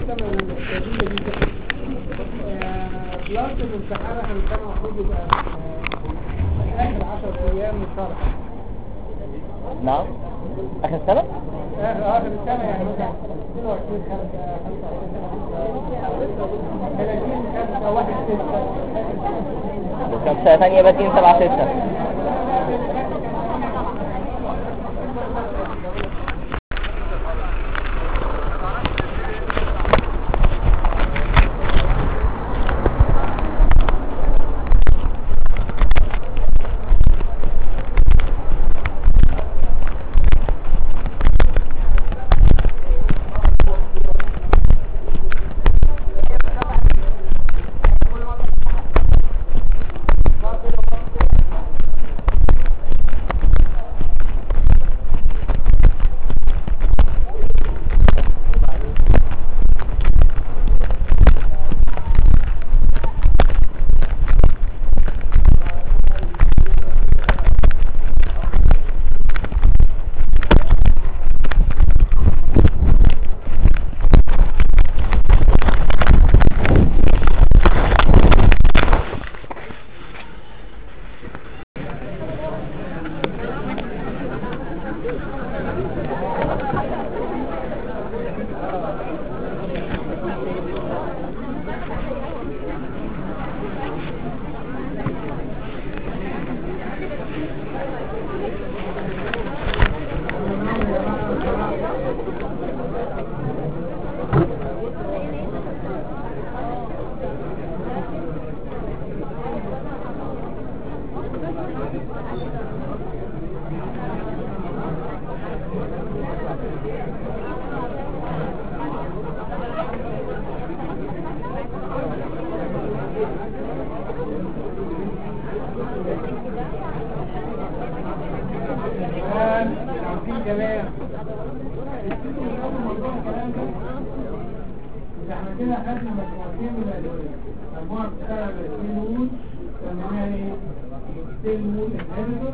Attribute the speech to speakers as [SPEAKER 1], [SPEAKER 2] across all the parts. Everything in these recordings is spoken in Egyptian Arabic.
[SPEAKER 1] كده من النتيجة دي كده آه، بلس الامتحان احنا كان المفروض يبقى آه، اخر 10 ايام من الشهر
[SPEAKER 2] نعم اخر سنة
[SPEAKER 1] اخر اخر السنة يعني مثلا 22 5 30 5 1 6
[SPEAKER 2] كان سنة ثانية باتين سبعة ستة
[SPEAKER 1] كان في كلام إذا احنا كده خدنا مجموعتين من الأدوية مجموعة بتشتغل بالسيل وول سميناها ايه؟ سيل وول انهبيتور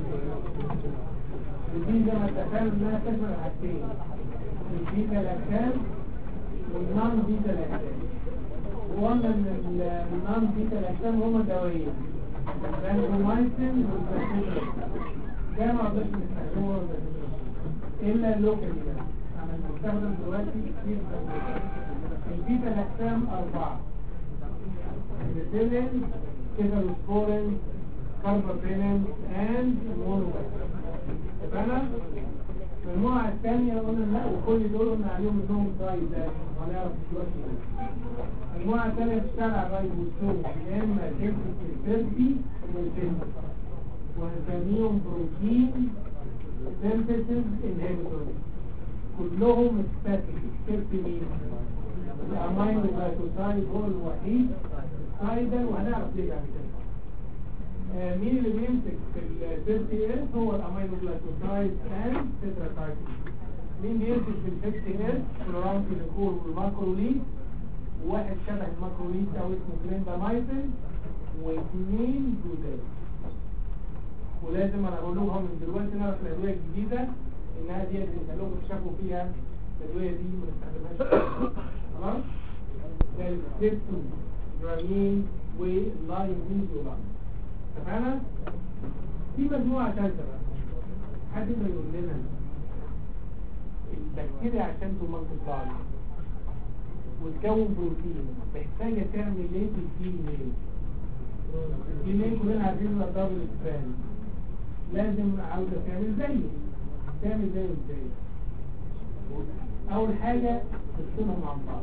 [SPEAKER 1] ودي زي ما اتفقنا انها تشمل حاجتين البيتا لاكتام والنون بيتا لاكتام وقلنا ان النون بيتا لاكتام هما دوايين البانكومايسين والبانكومايسين ده ما اقدرش نستخدمه ولا نستخدمه. الا اللوكال ده انا بستخدم دلوقتي كتير البيتا الاقسام اربعه بيتيلين كيفالوسبورين كاربابينين اند مونوباك تمام المجموعة الثانية قلنا لا وكل دول قلنا عليهم انهم طيب ده هنعرف دلوقتي المجموعة الثانية بتشتغل على الرايبوسوم يا اما تكتب الثيربي والفيلم ونسميهم بروتين سينثيسيس انهبيتور كلهم ستاتيك اكسبت مين الامينو جلايكوسايد هو الوحيد سايدر وهنعرف ليه بعد كده آه، مين اللي بيمسك في الفيفتي اس هو الامينو جلايكوسايد اند تتراكايتين مين بيمسك في الفيفتي اس كلورامفينيكول والماكروليد واحد شبه الماكروليد او اسمه كليندامايسين واثنين جداد ولازم انا اقول لهم من دلوقتي نعرف الادويه الجديده انها دي اللي خلوهم يكشفوا فيها الادويه دي ما نستخدمهاش خلاص ده السيبتو جرامين واللايميزولاين اتفقنا في مجموعه ثالثه بقى حد ما يقول لنا البكتيريا عشان تمنطقها وتكون بروتين محتاجه تعمل ايه في الدي ان ايه الدي ان ايه كلنا عارفين انها دبل ستراند لازم عاوزة تعمل زيه تعمل زيه ازاي اول حاجة تقسمهم عن بعض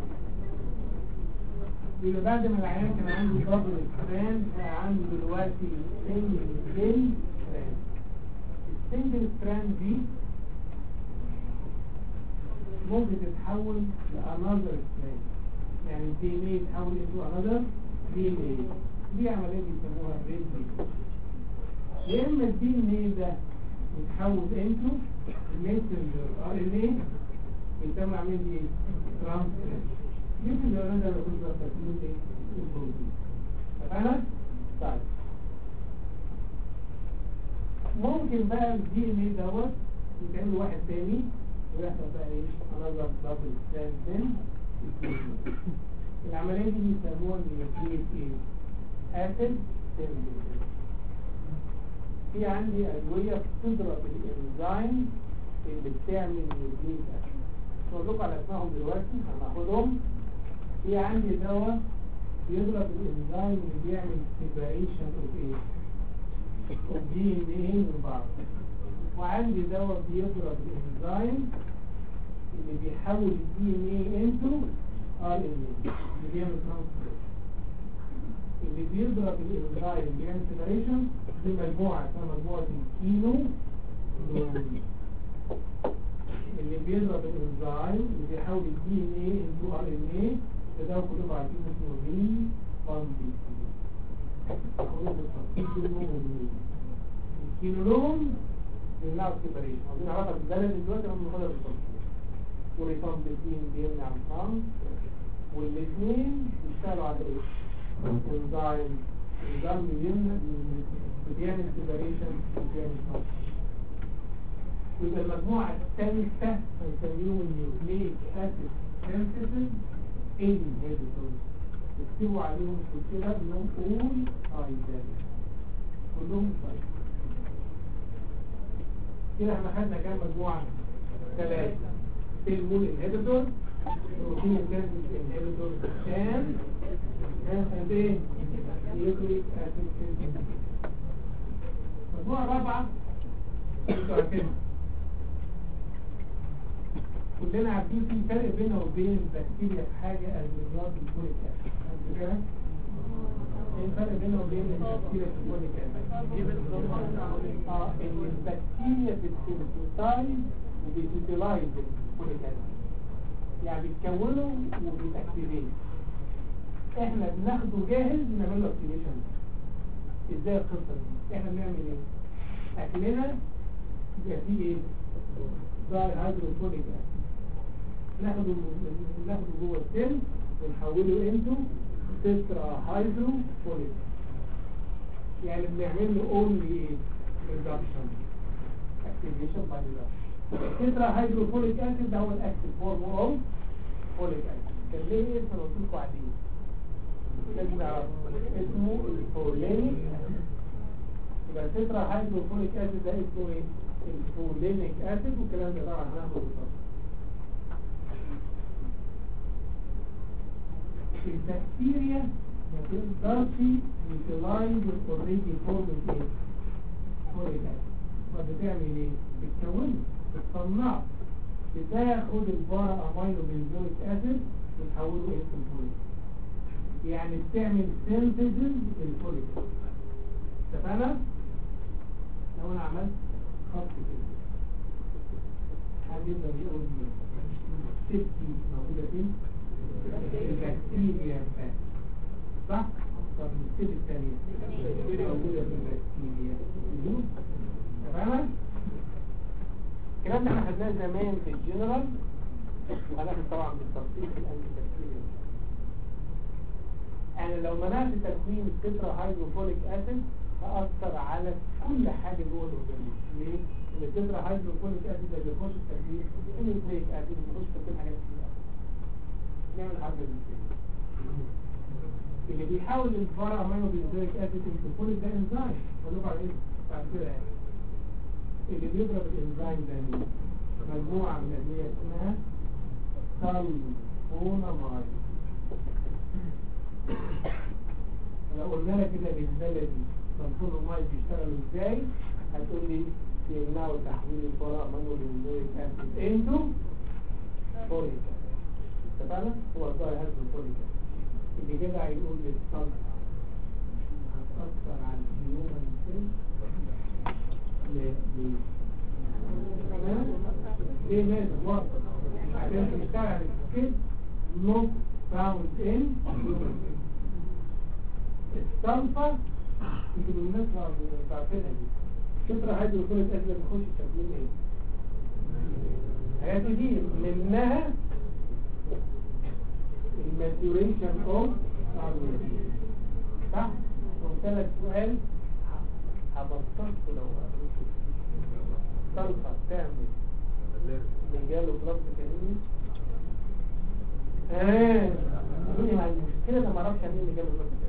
[SPEAKER 1] يبقى بعد ما العيان كان عنده دبل ستراند بقى عنده دلوقتي سنجل ستراند السنجل ستراند دي ممكن تتحول لانذر ستراند يعني الدي ان ايه يتحول into another دي ان ايه دي عملية بيسموها بريد يا اما الدي ان ايه ده يتحول انتو ميسنجر ار ان ايه يسمى عمليه دي ايه ترانسكريبشن ميسنجر ار ان ده بيكون بستخدمه ايه البروتين فاهمة؟ طيب ممكن بقى الدي ان ايه دوت يتعمل واحد تاني ويحصل بقى ايه انذر دبل ستراند العملية دي بيسموها نيوكليك ايه؟ اسيد سينثيسيس في عندي أدوية بتضرب الإنزيم اللي بتعمل نيوكليك أسيد هقول لكم على اسمائهم دلوقتي هناخدهم في عندي دواء بيضرب الإنزيم اللي بيعمل سيبريشن اوف ايه؟ اوف دي ان ايه من بعض وعندي دواء بيضرب الإنزيم اللي بيحول الدي ان ايه انتو ار ان ايه اللي بيعمل ترانسفير اللي بيضرب الانزيم بيعمل سيبريشن دي مجموعه اسمها مجموعه الكيلو لون. اللي بيضرب الانزيم اللي بيحول الدي ان ايه انتو ار ان ايه ده كلهم عارفين اسمه ري بامبي الكيلولوم بيمنعوا السيبريشن عاوزين نعرفها بالبلد دلوقتي لما ناخدها بالتفصيل وريفامبتين بيمنع الفرام والاثنين بيشتغلوا على ايه؟ انزيم انزيم بيمنع بيعمل سيبريشن وبيعمل فرام يبقى المجموعة الثالثة هنسميهم النيوكليك اسيد سينثيسيس انهبيتورز اكتبوا عليهم كده انهم اول ايزال كلهم طيب كده احنا خدنا كام مجموعة ثلاثة سيل انهبيتور بروتين كانسل انهبيتور كان كان ايه نيوكليك اسيد سينثيسيس مجموعة رابعة انتوا عارفينها كلنا عارفين في فرق بينه وبين البكتيريا في حاجة البريات الكوليك اسيد عارف كده؟ ايه الفرق بينه وبين البكتيريا في الكوليك اسيد؟ اه ان البكتيريا بتسنتايز وبتوتيلايز الكوليك اسيد يعني بتكونه وبتاكتيفيت احنا بناخده جاهز نعمل له اكتيفيشن ازاي القصه دي احنا بنعمل ايه اكلنا بيبقى فيه ايه ضاي هيدروفونيك اسيد ناخده ناخده جوه السيل ونحوله انتو تترا هيدروفونيك يعني بنعمل له اونلي ايه ريدكشن اكتيفيشن باي ريدكشن التترا هيدروفونيك اسيد ده هو الاكتيف فورم اوف فوليك اسيد كان ليه اسم انا قلت لكم عليه لازم نعرف اسمه الفولينيك يبقى التترا هيدروفونيك اسيد ده اسمه ايه الفولينيك اسيد والكلام ده طبعا هناخده بالتفصيل البكتيريا ما تقدرش يوتيلايز الاوريدي فورم ايه فوليك اسيد فبتعمل ايه بتكونه بتصنعه بتاخد البارا امينو بنزويك اسيد وتحوله انتو الفوليك يعني بتعمل سينثيسيس للفوليك اتفقنا لو انا عملت خط كده حد يقدر يقول لي سيفتي موجوده فين البكتيريا فات صح طب الستيب الثانيه موجوده في البكتيريا تمام الكلام ده احنا خدناه زمان في الجنرال وهناخد طبعا بالتفصيل في الانتي بكتيريا يعني لو منعت تكوين التترا هيدروفوليك اسيد هأثر على كل حاجة جوه الأورجانيزم ليه؟ إن التترا هيدروفوليك اسيد ده بيخش في تكوين النيوكليك اسيد بيخش في تكوين حاجات كتير قوي. نعمل حاجة دي اللي بيحاول الفرع امينو بنزويك اسيد الفوليك ده انزيم اقول لكم على ايه بعد كده يعني اللي بيضرب الانزيم ده مين؟ مجموعة من الأدوية اسمها سلفونامايد لو قلنا لك كده بالبلدي سلفونامايد بيشتغلوا ازاي هتقول لي بيمنعوا تحويل الفرع امينو بنزويك اسيد انتو فوليك اسيد اتفقنا؟ هو الظاهر هذا الفوليك اسيد اللي كده هيقول للصلصة هتأثر على الهيومن سيل ليه؟ ليه؟ تمام؟ ليه لازم وقت عشان تشتغل السكيل نوت فاوند ان الصلصة انتوا بالناس عارفينها دي كترة هيدروكليك اسيد بتخش تكوين ايه؟ حياته دي منها الماتيوريشن اوف صح؟ قلت لك سؤال هبسطه لو صلصة تعمل رجال وطلب كريم ايه قولي ما المشكله ده ما اعرفش مين اللي جاب البلس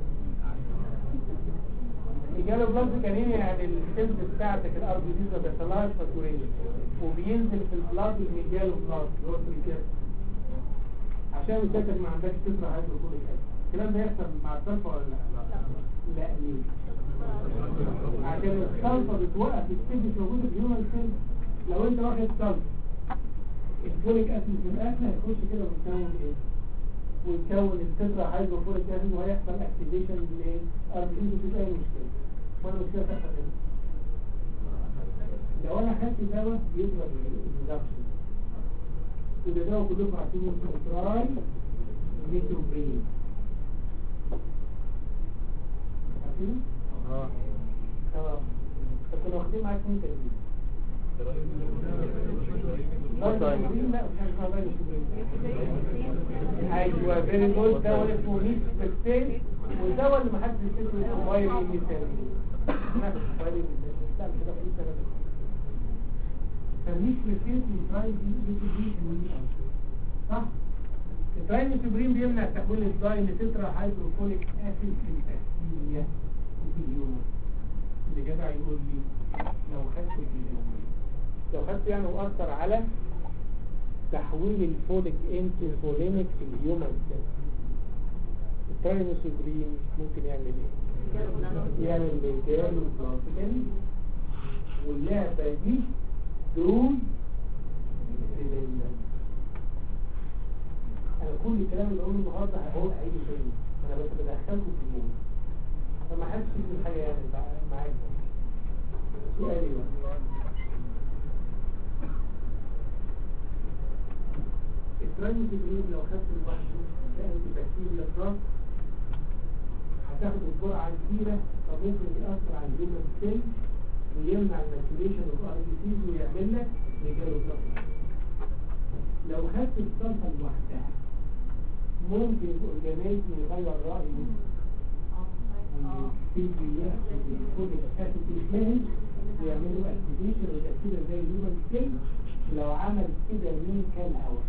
[SPEAKER 1] اللي جاب البلس كان يعني السيلز بتاعتك الار بي دي ما بيحصلهاش فاتوريه وبينزل في البلاد اللي جاله بلاد اللي هو الكلام عشان مشاكل ما عندكش تسرع هيدروكوليك اسيد الكلام ده يحصل مع الصلفه ولا لا؟ لا ليه؟ عشان الصلفه بتوقف السيل مش موجوده في الهيومن سيل لو انت واخد صلفه الفوليك اسيد في الاكل هيخش كده ويكون ايه؟ ويكون التترا هيدروفوليك اسيد وهيحصل اكتيفيشن للاربيز مفيش اي مشكله ولا مشكله تحصل كده لو انا خدت دواء يضرب الريدكشن يبقى دواء كلكم عارفين اسمه تراي ميتروبرين عارفين؟
[SPEAKER 2] اه
[SPEAKER 1] تمام بس كانوا واخدين معاك مين تاني؟ ميتروبرين لا مش عارف اسمها ميتروبرين ايوه فيري جود دواء اسمه ميت سبكتين والدواء اللي محدش يفتكره اسمه فايري ميثان نفس فايري ميثان لا مش ده في سبب تمييز للكيس التراي دي صح التراي سوبريم بيمنع تحويل الداين لتترا هيدروفوليك اسيد في البكتيريا وفي الهيومن اللي جدع يقول لي لو خدته في الهيومن لو خدته يعني واثر على تحويل الفوليك انتو فولينيك في الهيومن سيل التراينوسوبرين ممكن يعمل ايه؟ يعمل ميتالو بلاسيكال واللعبة دي دون انا كل الكلام اللي اقوله النهارده هقول عيده تاني انا بس بدخلكم في المود فما حدش يجي حاجه يعني معاك سؤالي بقى الترانزيتين لو خدت لوحده ده انت بكتيريا تراس هتاخد الجرعه كبيره فممكن ياثر على الهيومن سيل ويمنع الماتيوريشن اوف ار بي سيز ويعمل لك ميجالو لو خدت الصلفه لوحدها ممكن الاورجانيزم يغير رايه ويبتدي ياخد الفوليك اسيد الجاهز ويعملوا اكتيفيشن ويبقى زي الهيومن سيل لو عمل كده مين كان هوا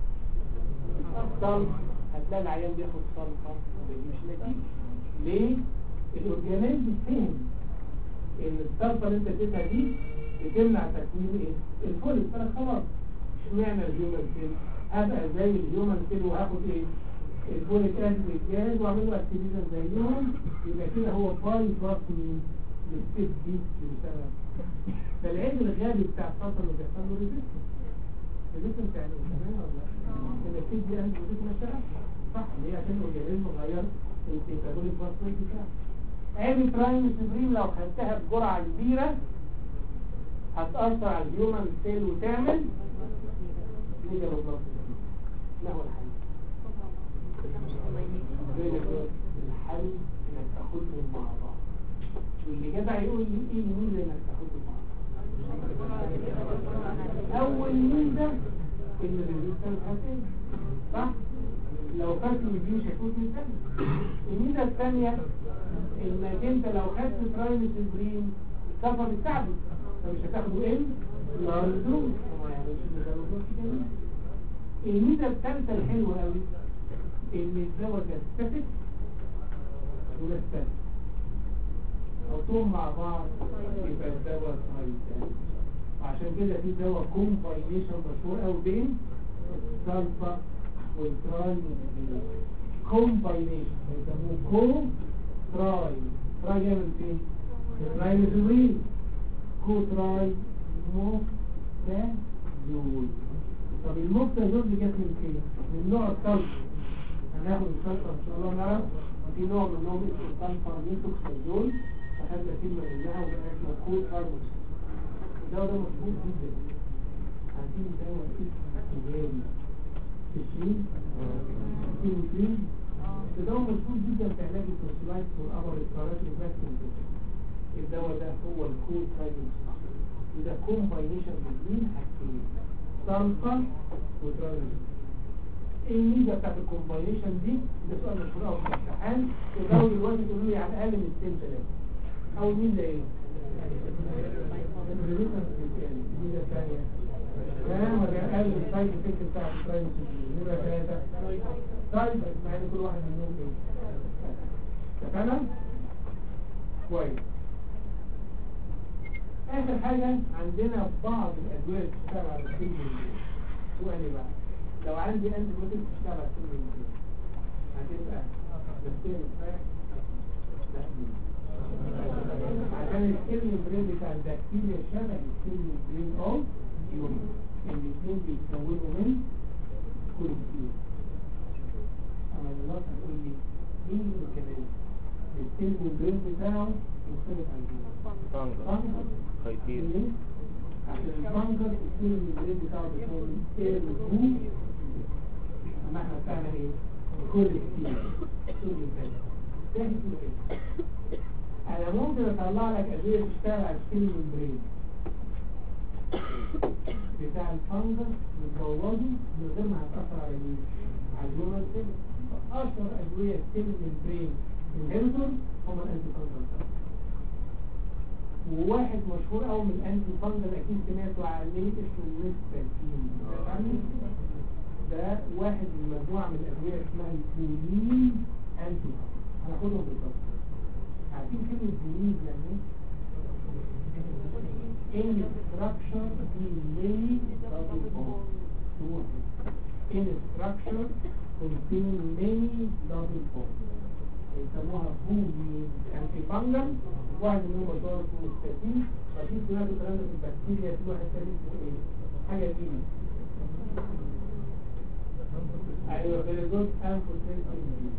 [SPEAKER 1] الصلف هتلاقي العيان بياخد صلفه ما بيجيبش نتيجه ليه؟ الاورجانيزم فهم ان الصلفه اللي انت اديتها دي بتمنع تكوين ايه الفوليك فانا خلاص اشمعنى الهيومن سيل ابقى زي الهيومن سيل وهاخد ايه الفوليك اسيد الجاهز واعمل له اكتيفيشن زيهم يبقى كده هو باي باس من الستيب دي بسبب فالعلم الغالي بتاع الصلفه اللي بيحصل له ريزيستنس ريزيستنس يعني تمام ولا لا؟ يبقى الستيب دي انت ريزيستنس صح اللي هي عشان الاورجانيزم غير الميتابوليك باسورد بتاعه ادي ترايم سوبريم لو خدتها بجرعة كبيرة هتأثر على الهيومن سيل وتعمل نيجا بالظبط ما هو الحل الحل انك تاخدهم مع بعض واللي جدع يقول لي ايه الميزه انك تاخدهم مع بعض اول ميزه ان الريزيستنس هتقل صح لو خدت دي مش هتكون مثال الميزه الثانيه انك انت لو خدت برايم سيبرين السفر بتاعته فمش هتاخده ايه الارزو الميزه الثالثه الحلوه قوي ان الدواء ده ستاتيك وده ستاتيك حطوهم مع بعض يبقى الدواء سايد عشان كده في دواء كومباينيشن مشهور قوي بين السلفا والتراي كومباينيشن يسموه كو تراي تراي يعمل فين؟ تراي ميزورين كو تراي موكتازول طب الموكتازول دي جت من فين؟ من نوع السلفا هناخد السلفا ان شاء الله نعرف في نوع منهم اسمه السلفا ميثوكسازول فخدنا كلمه منها وبقى اسمه كو تراي الدواء ده مشهور جدا عارفين دواء اسمه تجاري تشرين تشرين الدواء مشهور جدا في علاج التوسيلايتس والأمر الكارات الفاكسين الدواء ده هو الكول ترايبل وده كومباينيشن بين حاجتين سلفا وترايبل ايه الميزه بتاعت الكومباينيشن دي ده سؤال مشهور قوي في الامتحان تقدروا دلوقتي تقولوا لي على الاقل من اثنين ثلاثه اول ميزه ايه؟ الميزه الثانيه تمام ولا قال السايد افكت بتاع البرايم نمرة ثلاثة سايد مع ان كل واحد منهم ايه تمام كويس اخر حاجة عندنا بعض الادوية بتشتغل على السن سؤالي بقى لو عندي انتي بيوتيك بتشتغل على السن هتبقى نفسيا كفاية لا عشان السيل برين بتاع البكتيريا شبه السيل برين اوف يوم الاثنين بيتكونوا من كوليسترول اما الناس هتقول لي مين اللي كمان السيل برين بتاعه مختلف عن الجنون
[SPEAKER 2] فانجر خيطير
[SPEAKER 1] ليه؟ عشان الفانجر السيل برين بتاعه بيكون اير وهو اما احنا بتاعنا ايه؟ كوليسترول سوري ده اسمه ايه؟ انا ممكن اطلع لك ادويه تشتغل على السيل ممبرين بتاع الفانجر متبوظه من غير ما هتاثر على مين على الهيومن سيل اشهر ادويه السيل ممبرين انهبيتور هم الانتي فانجر وواحد مشهور قوي من الانتي فانجر اكيد سمعتوا عليه اسمه الميستاكين فاهمني؟ ده واحد من مجموعه من الادويه اسمها الكولين انتي هناخدهم بالظبط عارفين كلمة بوليز يعني ايه؟ in structure delay double bond هو كده. in structure contain many double bonds يسموها بوليز انتي فانجل واحد منهم مشهور اسمه ستاتين ففي سمعتوا الكلام ده في البكتيريا في واحد تاني اسمه ايه؟ حاجة دي ايوه فيري جود انفوتنسين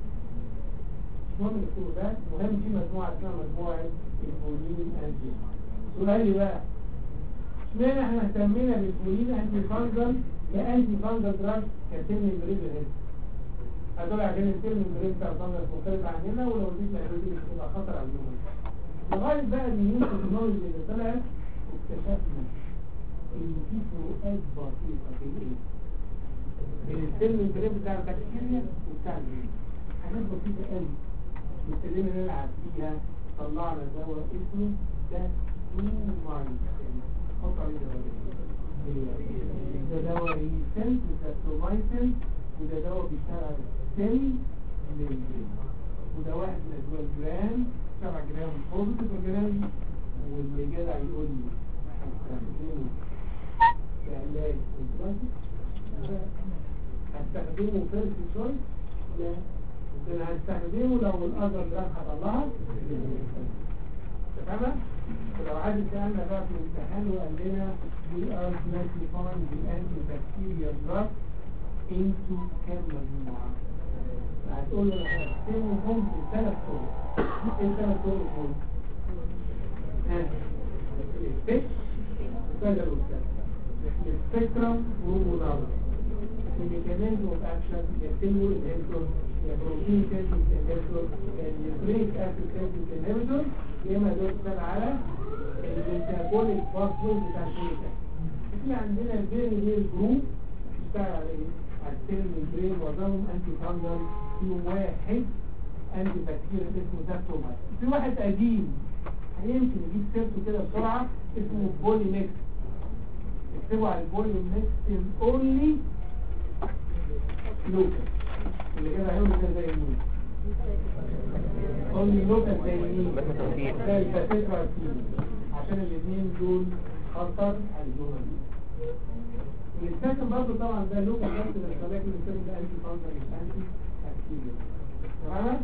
[SPEAKER 1] مهم الكتب ده مهم في مجموعة اسمها مجموعة البولين انتي سؤالي بقى اشمعنى احنا اهتمينا بالبولين انتي فانجل كانتي فانجل دراج كترم بريد هنا هدول عشان الترم بريد بتاع الفانجل مختلف عننا ولو دي الادويه مش هتبقى خطر على الهيومن لغايه بقى النيو تكنولوجي اللي طلعت اكتشفنا ان في فروقات بسيطه في الايه؟ بين الترم بريد بتاع البكتيريا وبتاع الهيومن حاجات بسيطه قوي ابتدينا نلعب فيها طلعنا دواء اسمه ده ماين حط عليه دواء ده دواء ريسنت زاترومايسن وده دواء بيشتغل على السيل ميمبرين وده واحد من ادويه الجرام 7 جرام بوزيتيف جرام واللي جدع يقول لي هستخدمه كعلاج انتباهي هستخدمه فيرست شويس لا ممكن هنستخدمه لو الأجر ده هطلعها تفهمها؟ ولو عايز سألنا بقى في الامتحان وقال لنا we are classifying the antibacterial drug into كام مجموعة هتقول له انا هقسمهم في ثلاث طرق ايه الثلاث طرق دول؟ ها السبيك بدل والثالث السبيكترم والمناظر الميكانيزم اوف اكشن يتم الانهبيتور البروتين تنسيس انهبيتور النيوكليك اسيد تنسيس انهبيتور يا اما دول بتشتغل على الميتابوليك باثوي بتاع الشركه في عندنا فيري فيري جروب بيشتغل على ايه؟ على السيل ميمبرين وضعهم انتي فانجل في واحد انتي بكتيريا اسمه داكتوماس في واحد قديم هيمكن يجيب سيرته كده بسرعه اسمه بولي ميكس اكتبوا على البولي ميكس اونلي لوكال اللي كده هيقول كده زي مين اونلي لوكال زي مين
[SPEAKER 2] بس توفيق.
[SPEAKER 1] زي الباتيكا عشان الاثنين دول خطر على الجمل والسكن برضه طبعا ده لوكال بس بس ولكن السكن ده انتي فانجل مش انتي بكتيريا تمام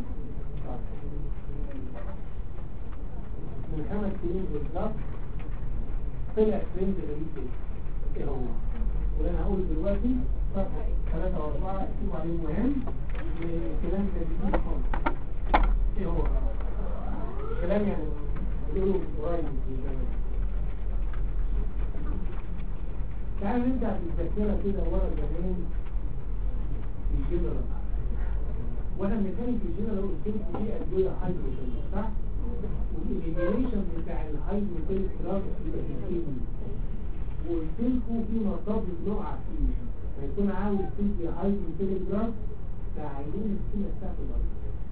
[SPEAKER 1] من خمس سنين بالظبط طلع ترند غريب كده ايه هو واللي انا هقول دلوقتي صفحه ثلاثة واربعة اكتبوا عليه مهم الكلام ده جديد خالص ايه هو كلام يعني بيقولوا قريب في الزمن تعال نرجع في الذاكرة كده ورا زمان في الجنرال وانا بنتكلم في الجنرال قلت لكم دي ادويه هايدروجين صح؟ والإليمينيشن بتاع الهايدروجين دراج يبقى في الكيمياء وقلت لكم في مطب بنقع فيه فيكون عاوز تدي هايدروجين دراج تعينين الكيمياء بتاعته برضه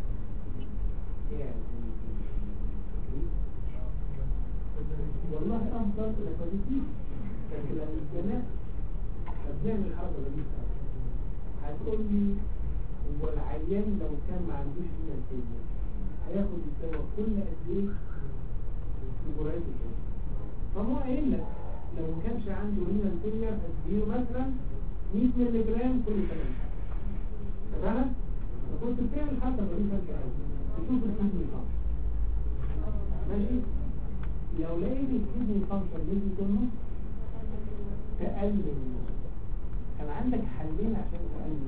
[SPEAKER 1] يعني والله افضل لكواليتي لكن لو الجناح فبنعمل الحركة دي هتقول لي هو العيان لو كان ما عندوش هنا الكلمة هياخد الدواء كل قد ايه مباريات الكلمة فهو قايل لك لو ما كانش عنده هنا الكلمة هتديله مثلا 100 مللي جرام كل 8 تمام؟ فكنت بتعمل حتى ظريفة كده تشوف الكدني فانكشن ماشي؟ لو لقيت الكدني فانكشن نزل كله تقلل النص كان عندك حلين عشان تقلل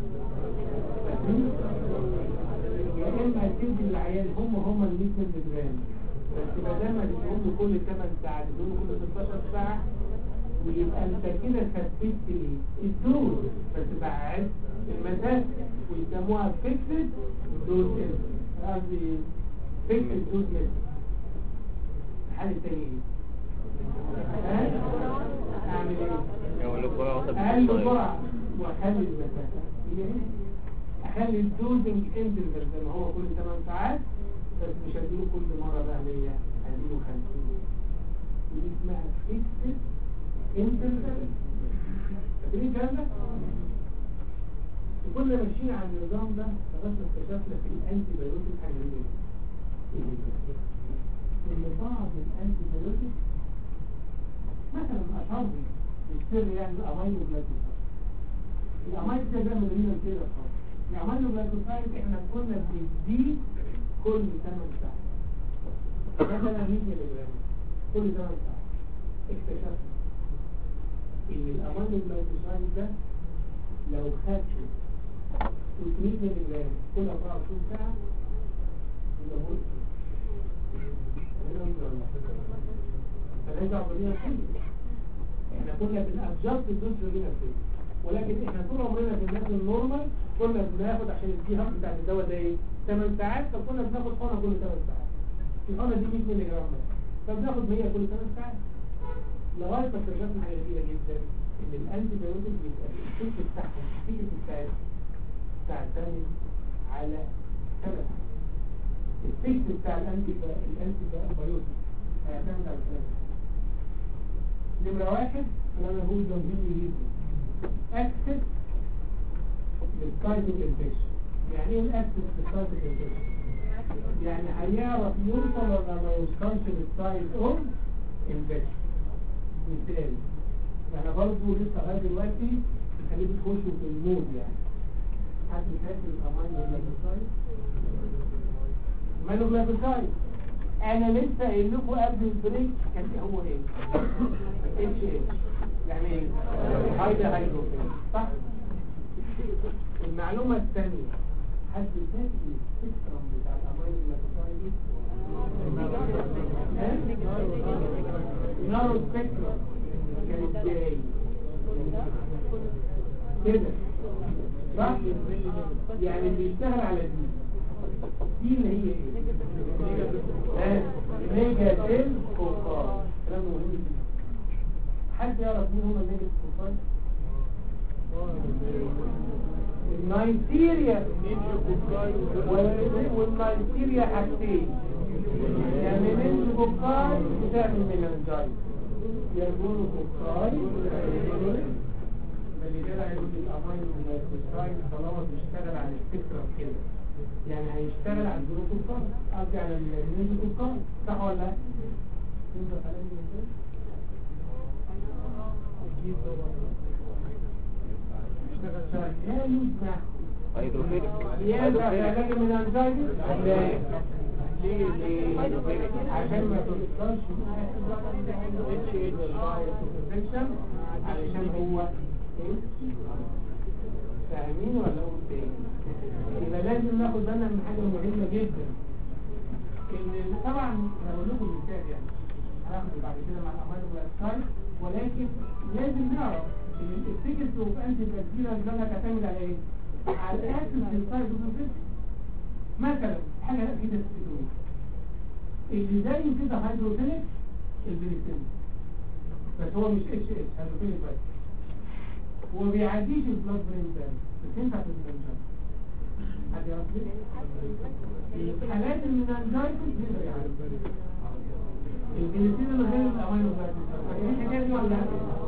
[SPEAKER 1] يا اما تدي العيال هم هم ال 100 مللي جرام بس بدل ما تديهم له كل 8 ساعات تديهم له كل 16 ساعه ويبقى انت كده ثبتت ايه؟ الدوز بس بعد المسافه ويسموها فيكسد دوز قصدي فيكسد دوز ميثود الحل التاني ايه؟ ها؟ اعمل ايه؟
[SPEAKER 2] يقول لك بقى وصل
[SPEAKER 1] اقل جرعه واخلي المسافه هي ايه؟ اخلي الدوزنج انترفال زي ما هو كل 8 ساعات بس مش هديله كل مره بقى 100 هديله 50 دي اسمها فيكسد انترفال فاكرين الكلام ده؟ وكنا ماشيين على النظام ده لغايه ما اكتشفنا في الانتي بايوتيك حاجه غريبه ان بعض الانتي بايوتيك مثلا اشهر السر يعني الامينو جلايكوسايد الامينو ده ده من هنا كده خالص الامينو جلايكوسايد احنا كنا بنديه كل 8 ساعات مثلا 100 مللي جرام كل 8 ساعات اكتشفنا ان الامينو جلايكوسايد ده لو خدته 300 مللي جرام كل 24 ساعه يبقى مرض فليس عملية كله احنا كنا بنأجست الدوز لنا كله ولكن احنا طول عمرنا في الناس النورمال كنا بناخد عشان الدي هاب بتاع الدواء ده ايه 8 ساعات فكنا بناخد حقنه كل 8 ساعات الحقنه دي 100 مللي جرام بس فبناخد 100 كل 8 ساعات لغايه ما اكتشفنا حاجه كبيره جدا ان الانتي بايوتيك بيبقى الفكر بتاعهم الفكر بتاعت تعتمد على ثلاث الفكر بتاع الانتي الانتي بايوتيك هيعتمد على ثلاث نمرة واحد اللي انا بقول ده مهم جدا اكسس للسايتك انفكشن يعني ايه الاكسس للسايتك انفكشن يعني هيعرف يوصل ولا ما يوصلش للسايت اوف انفكشن مثال احنا برضه لسه لغايه دلوقتي خليه تخشوا في المود يعني حد فاكر الامينو جلايكوسايد امينو جلايكوسايد انا لسه قايل لكم قبل البريك كان هو ايه اتش اتش يعني ايه هايدا هيدروجين صح المعلومه الثانيه حد فاكر السبيكترم بتاع الامينو جلايكوسايد نارو سبيكترم كان ازاي كده صح يعني اللي يشتغل على دي دي اللي هي ايه نيجاتيف كوفار كلام مهم جدا حد يعرف مين هم النيجاتيف كوفار النيجيريا والنيجيريا حاجتين يعني منين كوفار بتعمل مننجايز يقولوا كوفار اللي ده هيقول الامين والكوفار طالما بيشتغل على السبيكترم كده يعني هيشتغل على الجلوكوكار قصدي على النيوكوكار صح ولا لا؟ انت كلامي ازاي؟ اشتغل لا يسمح
[SPEAKER 2] هيدروفيلك
[SPEAKER 1] ينفع في علاج من الانزايتي؟ لا ليه ليه؟ عشان ما توصلش اتش اتش علشان هو فاهمين ولا اقول تاني؟ يبقى لازم ناخد بالنا من حاجة مهمة جدا ان طبعا انا بقول لكم مثال يعني هناخد بعد كده مع الامانة والاسكاي ولكن لازم نعرف ان الفكرة اوف انتي بكتيريا ده تعتمد على ايه؟ على الاكل السايد مثلا حاجة لا كده تفتكروا اللي زي كده هيدروفيليك البنسلين بس هو مش اتش اتش هيدروفيليك بس وما بيعديش البلاد برين بارير بس ينفع في البنسلين حد يعرف ليه؟ الحالات المنانجايتس بيقدر يعرف البنسلين اللي غير الامينو جلايكوسايد فاكرين الحكايه دي ولا لا؟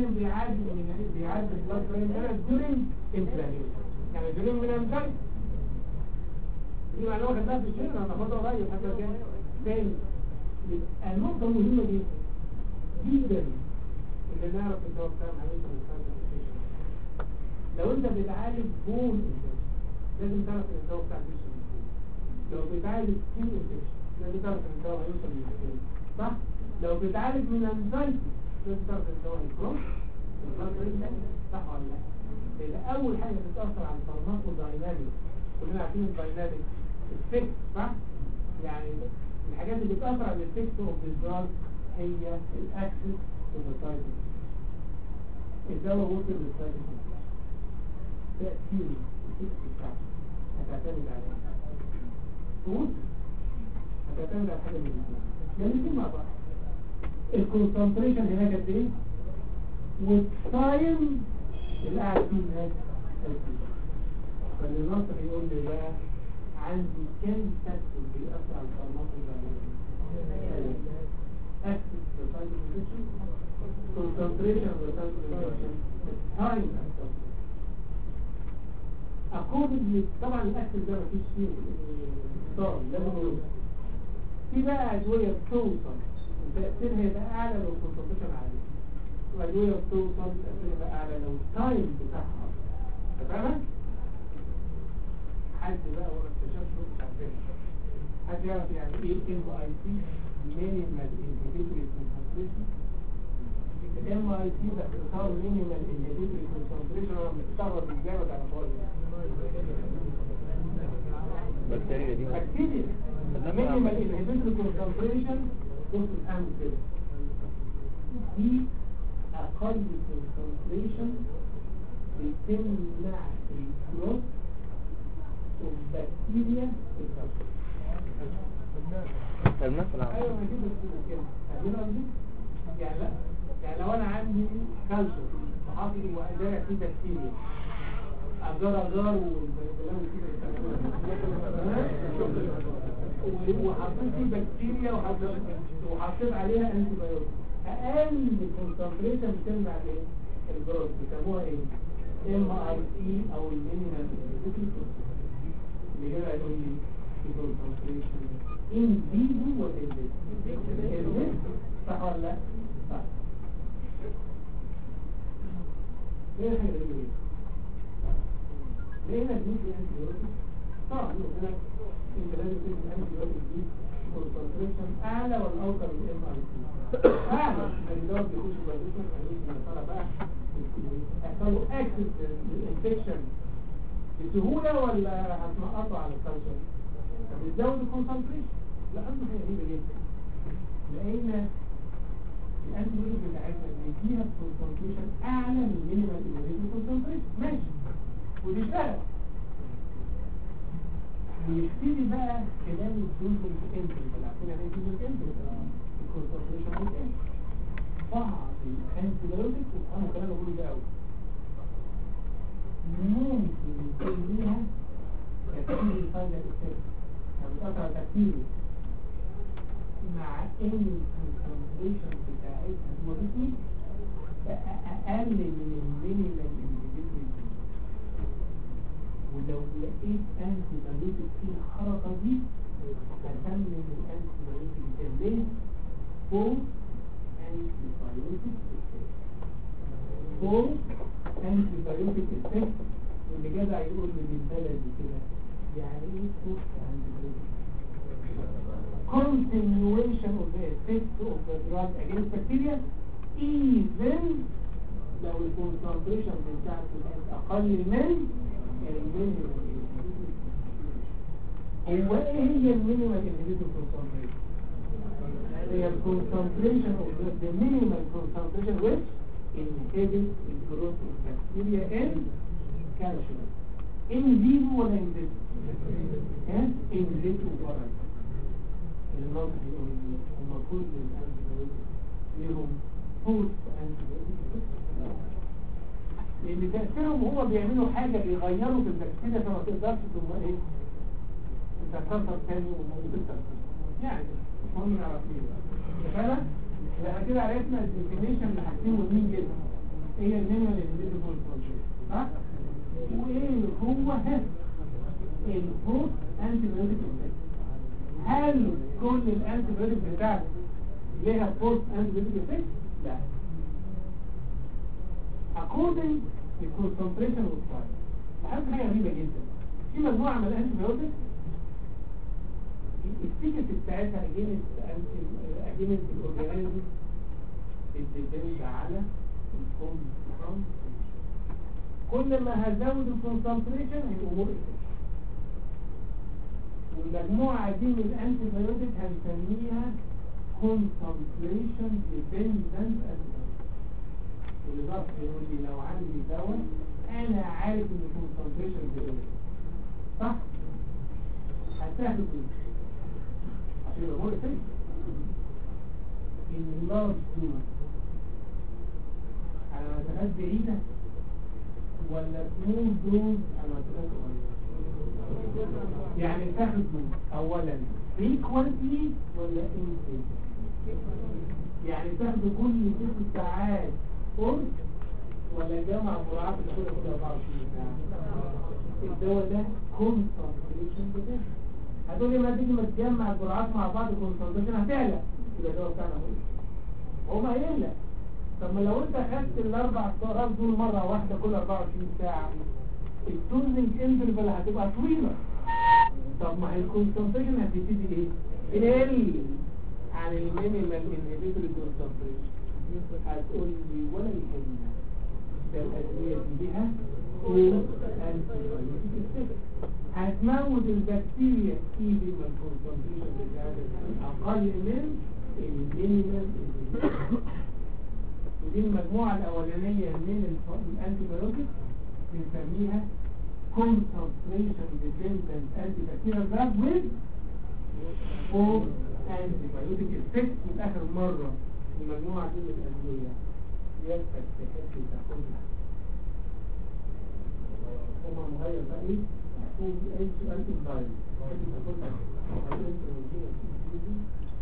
[SPEAKER 1] كاربابينين بيعدي من بيعدي البلاد برين بارير during inflammation يعني during meningitis دي معلومة خدناها في الشيء انا هاخدها قريب حتى كان تاني يبقى النقطة المهمة دي جدا اللي نعرف الدواء بتاعنا هنوصل للكانسر لو انت بتعالج بون لازم تعرف ان الدواء بتاع الجسم لو بتعالج سكين انفكشن لازم تعرف ان الدواء هيوصل للسكين صح؟ لو بتعالج من انزايتي لازم تعرف ان الدواء هيكون صح ولا لا؟ لان اول حاجه بتاثر على الفارماكو دايناميك كلنا عارفين الدايناميك افكت صح؟ يعني الحاجات اللي بتاثر على الافكت اوف الدراج هي الاكسس والسايد الدواء وصل للسايد تأثيره الافكت بتاعته هتعتمد على وصل هتعتمد على حاجه من الاثنين يعني الاثنين مع بعض الكونسنتريشن هناك قد ايه والتايم اللي قاعد فيه هناك قد ايه فالناصر يقول لي بقى عندي كم تكتب بيأثر على الفارماكو access to the site of nutrition, concentration of the site of nutrition, the time access. accordingly طبعا الاكل ده مفيش فيه اختار لازم يوصل في بقى ادويه بتوصل تاثيرها يبقى اعلى لو concentration عالي وادويه بتوصل تاثيرها يبقى اعلى لو التايم بتاعها تمام حد بقى ورا اكتشفته مش عارفين حد يعرف يعني ايه ام اي سي مينيمال انهبيتوري كونسنتريشن الام اي سي ده اختصار مينيمال انهبيتوري كونسنتريشن انا مستغرب ازاي ما تعرفوش
[SPEAKER 2] بكتيريا دي
[SPEAKER 1] بكتيريا مينيمال انهبيتوري كونسنتريشن بص الان كده دي اقل كونسنتريشن بتمنع الجروث والبكتيريا في الكبد
[SPEAKER 2] خدناه في العمل
[SPEAKER 1] ايوه ما دي بس كده فاهمين قصدي يعني لا يعني لو انا عندي كالسيوم وحاطط وزارع فيه بكتيريا اجار اجار والبلاوي كده وحطيت فيه بكتيريا وحطيت وحطيت عليها انتي بايوتيك اقل كونسنتريشن بتمنع الايه الجروث بيسموها ايه ام اي سي او المينيمال اللي هنا يقول لي كونسنتريشن ان فيفو ولا ان فيفو صح ولا لا صح ايه الحاجه اللي بيقول ليه هنا بنيجي انتي بايوتيك طبعا هنا انت لازم تدي الانتي بايوتيك دي كونسنتريشن اعلى ولا اوصل من ام اي سي اعلى اللي دوت بيخش جوه الجسم هيخش من طالع بقى يحصل له اكسس للانفكشن بسهوله ولا هتنقطه على الكالسيوم فبتزود الكونسنتريشن لا اهم حاجه غريبه جدا لقينا الانتي بتاعتنا اللي فيها كونسنتريشن اعلى من المينيمال انهبيتور كونسنتريشن ماشي وتشتغل ويبتدي بقى خلال الدوزنج انترفال عارفين يعني ايه دوزنج انترفال الكونسنتريشن بتاعتها بعض الانتي بايوتيك وانا كمان بقول ده قوي ممكن يكون ليها تأثير فايدة افكت يعني بتأثر على تأثيره مع ان الكونسنتريشن بتاعتها دلوقتي بقى اقل من المينيمال انهبيتوري ولو لقيت انتي بايوتيك في الحركه دي هسمي الانتي بايوتيك ده ليه فوق انتي بايوتيك فوق انتي بايوتيك افكت واللي جدع يقول لي بالبلدي كده يعني ايه فوق انتي بايوتيك continuation of the effect of the drug against bacteria even لو الكونسنتريشن بتاعته كانت اقل من المينيمال هو ايه هي المينيمال انهبيتور كونسنتريشن هي الكونسنتريشن of the, the minimal concentration which inhibits the growth of bacteria in calcium in vivo ولا in vitro yes in vitro product النظر يقول هم كل الانتيبيوتيك ليهم بوست انتيبيوتيك لان تأثيرهم هو بيعملوا حاجة بيغيروا في البكتيريا فما تقدرش تقوم ايه انت تكسر تاني وتكسر يعني مش مهم نعرف ليه فانا احنا كده عرفنا الديفينيشن لحاجتين مهمين جدا هي المينيمال انفيزيبل كونترول صح وايه هو هذا البوست انتي بايوتيك افكت هل كل الانتي بايوتيك بتاعتك ليها بوست انتي بايوتيك افكت لا according to concentration of time لاحظت حاجه غريبه جدا في مجموعه من الانتي بايوتيك السيكت بتاعتها اجينست اجينست الاورجانيزم بتدل على الكونسنتريشن كل ما هزود الكونسنتريشن الامور والمجموعه دي من الانتي بايوتيك هنسميها concentration dependent antibiotic والإضافة يقول لي لو عندي دواء أنا عارف إن الكونسنتريشن بيقول صح؟ هتاخد عشان الأمور فين؟ إن اللارج دوز على مسافات بعيدة ولا سمول دوز على مسافات قريبة؟ يعني تاخد دوز أولا frequently ولا infrequently؟ يعني تاخده كل ست ساعات قرص ولا جمع جرعات كل كل 24 ساعة الدواء ده كونسنتريشن بتاعه هتقول لي ما تيجي ما تجمع الجرعات مع بعض كونسنتريشن هتعلى يبقى الدواء بتاعنا هو هو ما هيقلق طب ما لو انت خدت الاربع سعرات دول مرة واحدة كل 24 ساعة الدوزنج انترفال هتبقى طويلة طب ما هي الكونسنتريشن هتبتدي ايه؟ تقل عن المينيمال انهبيتوري كونسنتريشن هتقول لي ولا يهمنا ده الأدوية دي بها هتموت البكتيريا even when concentration بتاعتها أقل من المينيمال ودي المجموعة الأولانية من الأنتيبيوتيك بنسميها concentration dependent antibacterial drug with for antibiotic effect من آخر مرة المجموعة دي من الأدوية يبقى تحب تاخدها هما مغير بقى ايه؟ هو في أي سؤال إنفايل تحب تاخدها هل أنت موجودة في الفيديو؟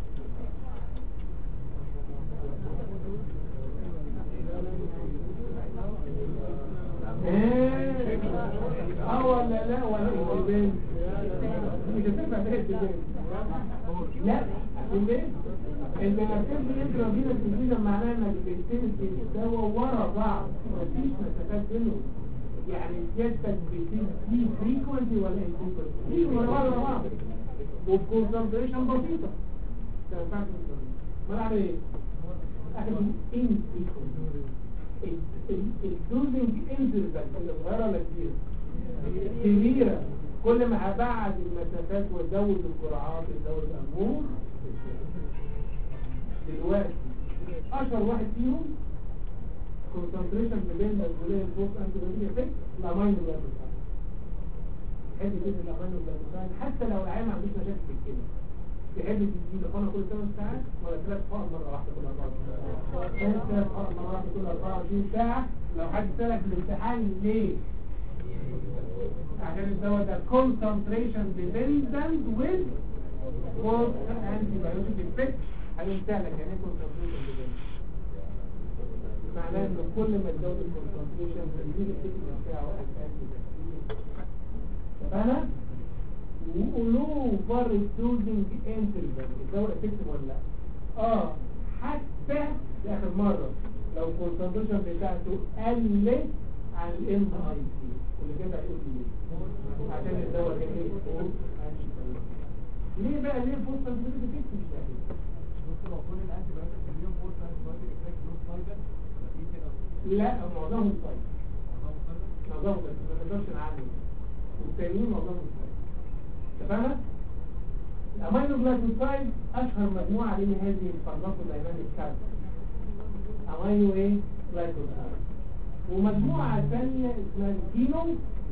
[SPEAKER 1] اه ولا لا ولا البنت مش هتنفع بقى البنت لا البنت انت لما بتبني انترافينا تنفيذا معناها انك بتنتج الدواء ورا بعض مفيش مسافات بينهم يعني سيادتك بتدي فريكونسي ولا انفريكونسي ورا بعض ورا بعض وبكونسنتريشن بسيطه ما ينفعش ما اعمل ايه؟ اخد انفريكونسي الدوزنج انترفال اللي صغيره ولا كبيره؟ كبيره كل ما هبعد المسافات وازود الجرعات ازود الامور دلوقتي اشهر واحد فيهم كونسنتريشن بين الجوليه الفوق انتي افكت الامينو جلايكوسايد تحب تدي الامينو جلايكوسايد حتى لو العيان ما عندوش مشاكل في الكلى تحب تدي له كل 8 ساعات ولا ثلاث حقن مره واحده كل 24 ساعه ثلاث حقن مره واحده كل 24 ساعه لو حد سالك في الامتحان ليه عشان الدواء ده concentration dependent with both antibiotic effect هنمتالك يعني concentration dependent معناه ان كل ما تزود الكونسنتريشن تزيد الاسم بتاعه فانا ولو بر الدوزنج انترفال الدواء افكتيف ولا لا اه حتى لاخر مره لو الكونسنتريشن بتاعته قلت عن الام اي سي واللي كده هيقول ليه عشان الدواء كان ايه فوق ليه بقى ليه فوق سنتيمتر افكت مش فاهم
[SPEAKER 3] بص لو كل الانتي بايوتيك اليوم فور انتي بايوتيك افكت دول سايدر في كده
[SPEAKER 1] لا معظمهم طيب
[SPEAKER 3] معظمهم سايدر
[SPEAKER 1] معظمهم بس ما نقدرش نعلم والتانيين معظمهم طيب اتفقنا؟ الامينو جلايكوسايد اشهر مجموعه من هذه الفارماكودايناميك كارت امينو ايه جلايكوسايد ومجموعه ثانيه اسمها الكينو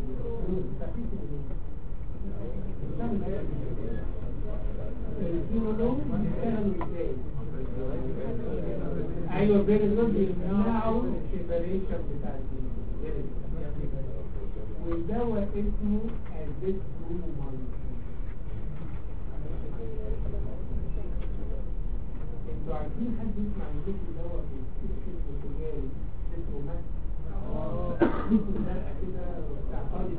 [SPEAKER 1] الكينولوم بيشتغلوا ازاي؟ ايوه فيري جود بيمنعوا السيبريشن بتاع الكينو والدواء اسمه ازيثرومايسين انتوا عارفين حد يسمع عن جزء دواء في السيستم التجاري اسمه ماكس ممكن نلقى كده بتاع فاضي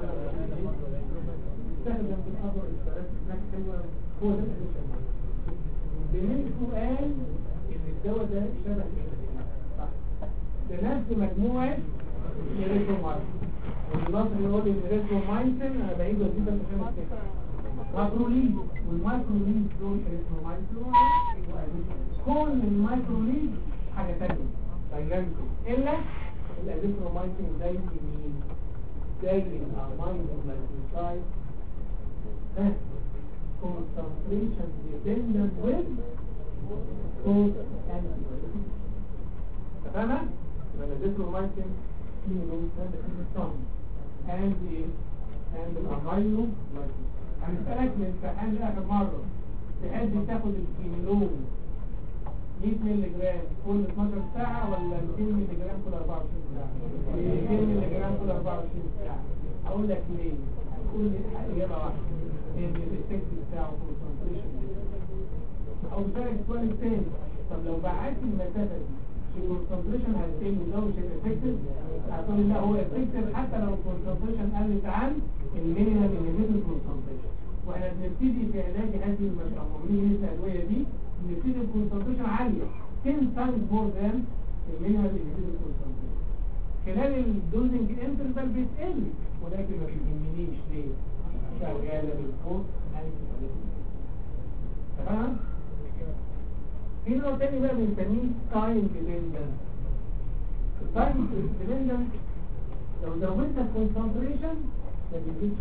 [SPEAKER 1] استخدم في الأمر إشارات هناك حلوة هو ده الأديشن بنيته قال إن الدواء ده شبه الأديشن صح ده نفس مجموعة الريترومايسين والناصر يقول إن الريترومايسين أنا بعيد وزيدة عشان أفتكر ماكروليز والمايكروليز دول الريترومايسين كل المايكروليز حاجة تانية دايناميكو إلا الأزيثرومايسين زي مين؟ زي الأمينو glycoside ها concentration dependent with both antibiotics تمام؟ يبقى الأزيثرومايسين فيه نوع ثالث من الصم and the and الأمينو glycoside هنسألك من امتحان آخر مرة تحب تاخد الكيميلون 100 مللي جرام كل 12 ساعة ولا 200 مللي جرام كل 24 ساعة 200 مللي جرام كل 24 ساعة أقول لك ليه هتقول لي إجابة واحدة إن الإفكت بتاعه كونسنتريشن أو بسألك السؤال الثاني طب لو بعدت المسافة دي الكونسنتريشن هتقل وده مش هيبقى افكتيف هتقول لي لا هو افكتيف حتى لو الكونسنتريشن قلت عن المينيمم الليميتد كونسنتريشن واحنا بنبتدي في علاج هذه المشروعين الادويه دي بنبتدي الكونسنتريشن عاليه 10 تايمز مور ذان المينيمم الليميتد كونسنتريشن خلال الدوزنج انترفال بتقل ولكن ما بيهمنيش ليه شغاله بالفوت انتي تمام في نوع تاني بقى بنسميه تايم ديبندنت التايم ديبندنت لو زودت الكونسنتريشن ما بيزيدش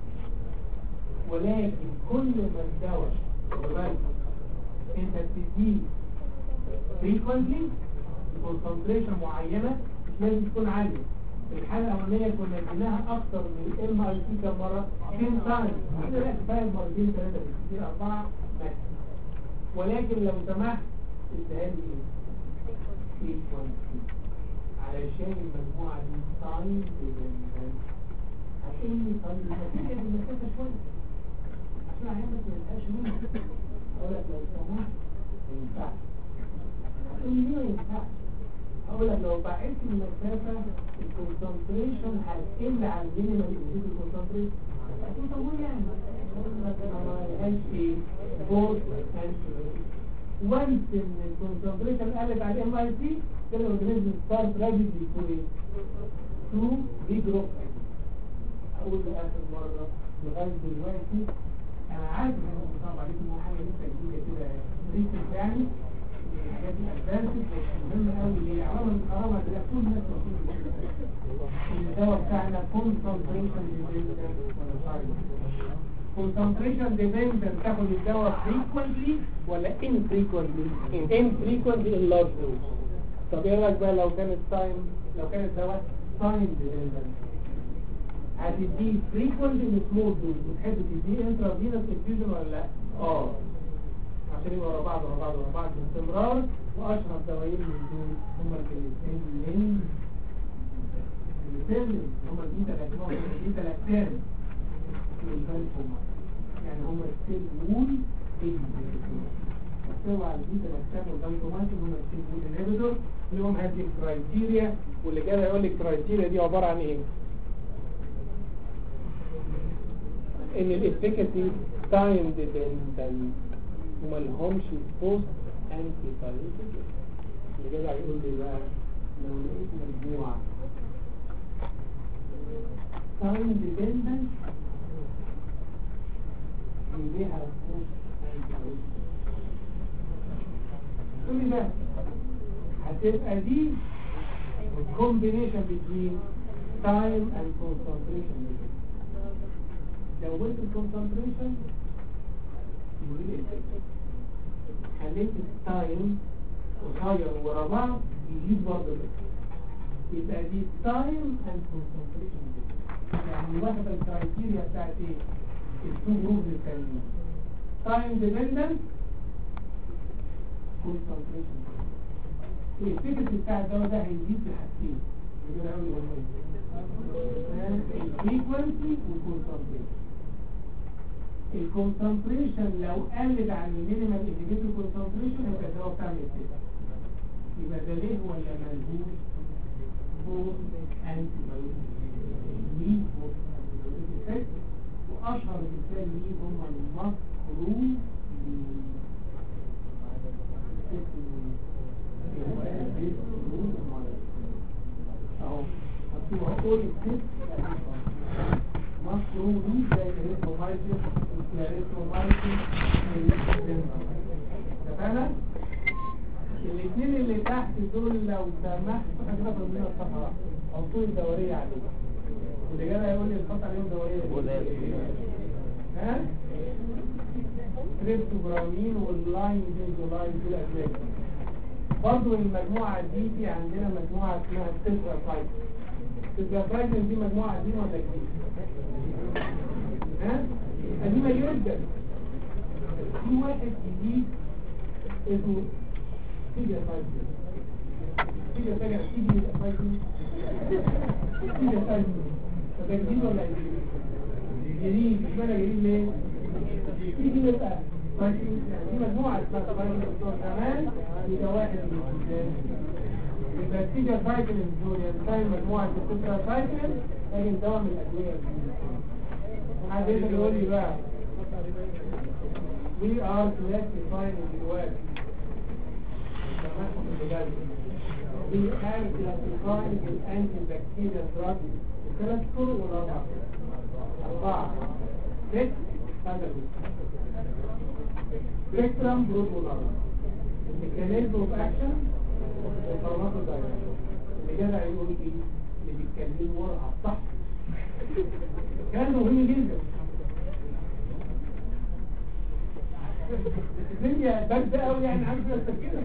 [SPEAKER 1] ولكن كل ما الدواء وبالك انت بتديه frequently concentration معينة مش لازم تكون عالية في الحالة الأولانية كنا اديناها أكتر من الام اي سي كم مرة 10 تايم كده لا كفاية مرتين ثلاثة بالكثير أربعة ماكس ولكن لو سمحت اديها لي ايه؟ frequency علشان المجموعة دي تايم ديبندنت هتقول لي طيب ما تبعد المسافة شوية عشان عيان ما تبقاش منه اقول لك لو سمحت ما ينفعش هتقول لي ليه ما ينفعش اقول لك لو بعدت المسافة الكونسنتريشن هتقل عن المينيمم اللي الكونسنتريشن هتقول طب وين يعني اقول لك انا ما لهاش ايه فورس وانس ان الكونسنتريشن قلت على الام اي سي كده الاورجانيزم ستارت راجلي تو ايه تو ريجروب اقول لاخر مره لغايه دلوقتي انا عارف ان هو صعب عليكم ان حاجه لسه جديده كده ريسيرش يعني الحاجات الادفانسد بس مهم قوي ليه عوامل الحراره ده كل الناس المفروض الدواء بتاعنا كونسنتريشن ديبندنت ولا سايد concentration dependent تاخد الدواء frequently ولا infrequently infrequently in large dose طب ايه رايك بقى لو كانت time لو كانت دواء time dependent هتديه frequently in small dose وتحب تديه intravenous infusion ولا لا اه عشان يبقى ورا بعض ورا بعض ورا بعض باستمرار واشهر دوايين من دول هما الكليستين الكليستين هما دي تلاتين دي تلاتين والفالفوما يعني هم السيل وول محتوى على البيتا لاكتام والفالفوماتين هم السيل وول انهبيتور لهم هذه الكرايتيريا واللي جاي هيقول لك الكرايتيريا دي عباره عن ايه؟ ان الافكاسي تايم ديبندنت وما لهمش بوست انتي بايوتيك اللي جاي هيقول لي بقى لو لقيت مجموعه تايم ديبندنت ليها كل ده هتبقى دي combination between time and concentration لو قلت concentration يقول لي خليت التايم قصير ورا بعض يجيب برضه يبقى دي time and concentration يعني واحدة الكرايتيريا بتاعت ايه التو جروب الثانيين تايم ديبندنت كونسنتريشن الفكرة بتاع الدواء ده هيزيد في حاجتين دول قوي هم الفريكونسي والكونسنتريشن الكونسنتريشن لو قلت عن المينيمم انهبيتور كونسنتريشن يبقى الدواء بتاعنا يبتدي يبقى ده ليه ولا ملهوش فور انتي بايوتيك افكت واشهر مثال ليه هم المكروه اهو مكتوب كل الست مكروه زي الريترومايتس الكلاريترومايتس اتفقنا؟ الاثنين اللي تحت دول لو سمحت حاجه من الصفحه حطوا لي دوريه عليهم اللي جاي هيقول لي الخط عليهم دوريه ها كريبتوجرامين واللاين بنزولاين دول ادويه برضه المجموعه دي في عندنا مجموعه اسمها التترافايت التترافايت دي مجموعه قديمه ولا جديده ها قديمه جدا في واحد جديد اسمه تيجي فايت تيجي فايت تيجي فايت تيجي فايت فده جديد ولا جديد جديد اشمعنى جديد ليه تيجي يبقى فايت يعني دي مجموعه اسمها فايت بتوع زمان يبقى واحد من الجداد يبقى التيجي فايت دول ينتهي مجموعه التترا فايت لكن دواء من الادويه حد يقدر يقول لي بقى we are classifying the web We have classified the antibacterial drug ثلاث طرق ولا أربعة؟ أربعة ست هذا سبيكترم برود والأربعة الميكانيزم اوف اكشن والفارماكو اللي جدع يقول ايه اللي بيتكلموا ورا على الصح كان مهم جدا الدنيا باردة قوي يعني عارف نفسك كده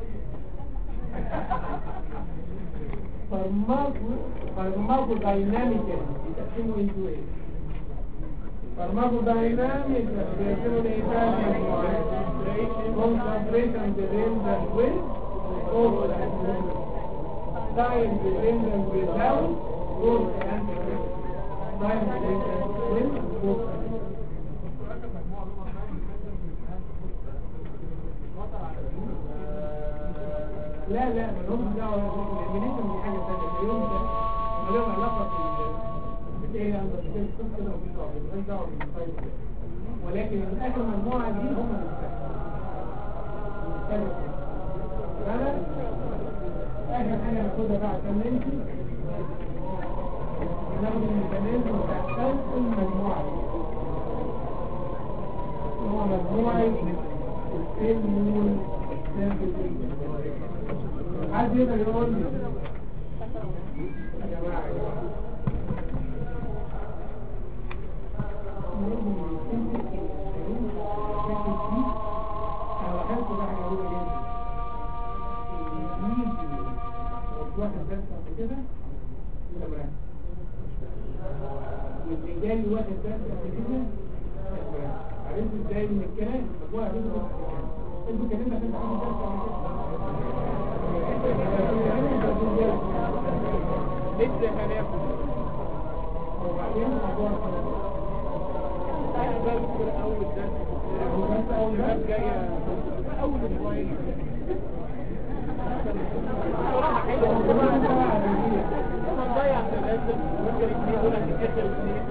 [SPEAKER 1] فارماكو فارماكو دايناميك بيتقسموا انتوا ايه فارماكو دايناميك بيقسموا الايه concentration dependent with or time dependent without or time dependent with or لا لا ما لهمش دعوه بالإليمينيشن دي حاجه ثانيه اليوم ده ما لهم علاقه بال بالايه انا بتكلم كده ومش دعوه مالهاش دعوه بالفايل ولكن من اخر مجموعه دي هم اللي انا اخر حاجه ناخدها بقى عشان نمشي ناخد الميكانيزم بتاع خلق المجموعه دي هو مجموعه السيل حد يقدر يقول لي يا جماعه يا جماعه انا لاحظت بقى حاجه غريبه جدا واحد بس قبل كده تمام واللي جالي واحد بس قبل كده تمام عرفت ازاي من الكلام طب واحد بس انتوا كلمنا في
[SPEAKER 2] لسه هناخد
[SPEAKER 1] وبعدين موضوع
[SPEAKER 2] احنا بقى بنذكر اول درس
[SPEAKER 1] بس اول
[SPEAKER 2] الشباب
[SPEAKER 1] بس
[SPEAKER 2] جايه اول اسبوعين بصراحه حلوه انا مضيع ثلاثه ممكن اثنين ولا تكسر اثنين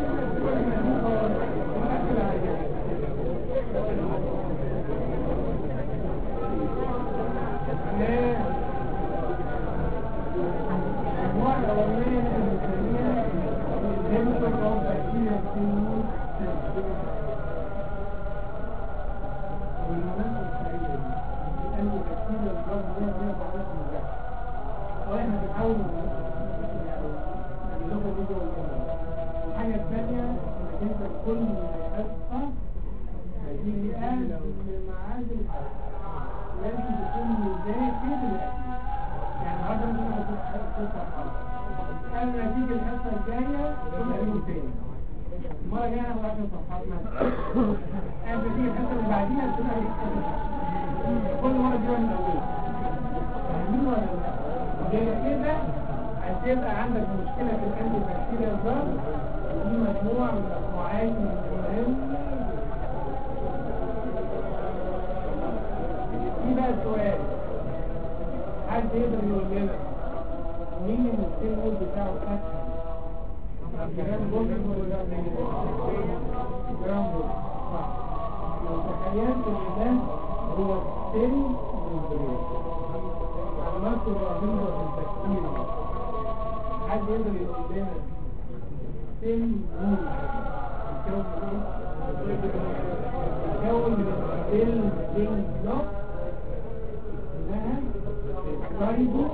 [SPEAKER 1] الحاجة الثانية انك انت كل حصة هتيجي قاعد في الميعاد لازم تكون مذاكر الأسئلة يعني النهارده ممكن اكون حصة حصة قبل ما تيجي الحصة الجاية تكون قريب تاني المرة الجاية انا بعشر صفحات مثلا قبل ما تيجي الحصة اللي بعديها تكون قريب كل مرة تجيبها من أولها فاهمين ولا لا؟ وجاية كده هتبقى عندك مشكلة في الأنتي بكتيريا الضغط ودي مجموعة من المجموعات المهمة في بقى سؤال حد يقدر يقول لنا مين جرام بوزيتيف ولا جرام نيجاتيف جرام بوزيتيف صح لو تخيلت ان ده هو السن ممبرين علامات الرابطة في البكتيريا حد يقدر يقول لنا سن مول يتكون من ايه؟ يتكون من السيل بلوك انها سايبو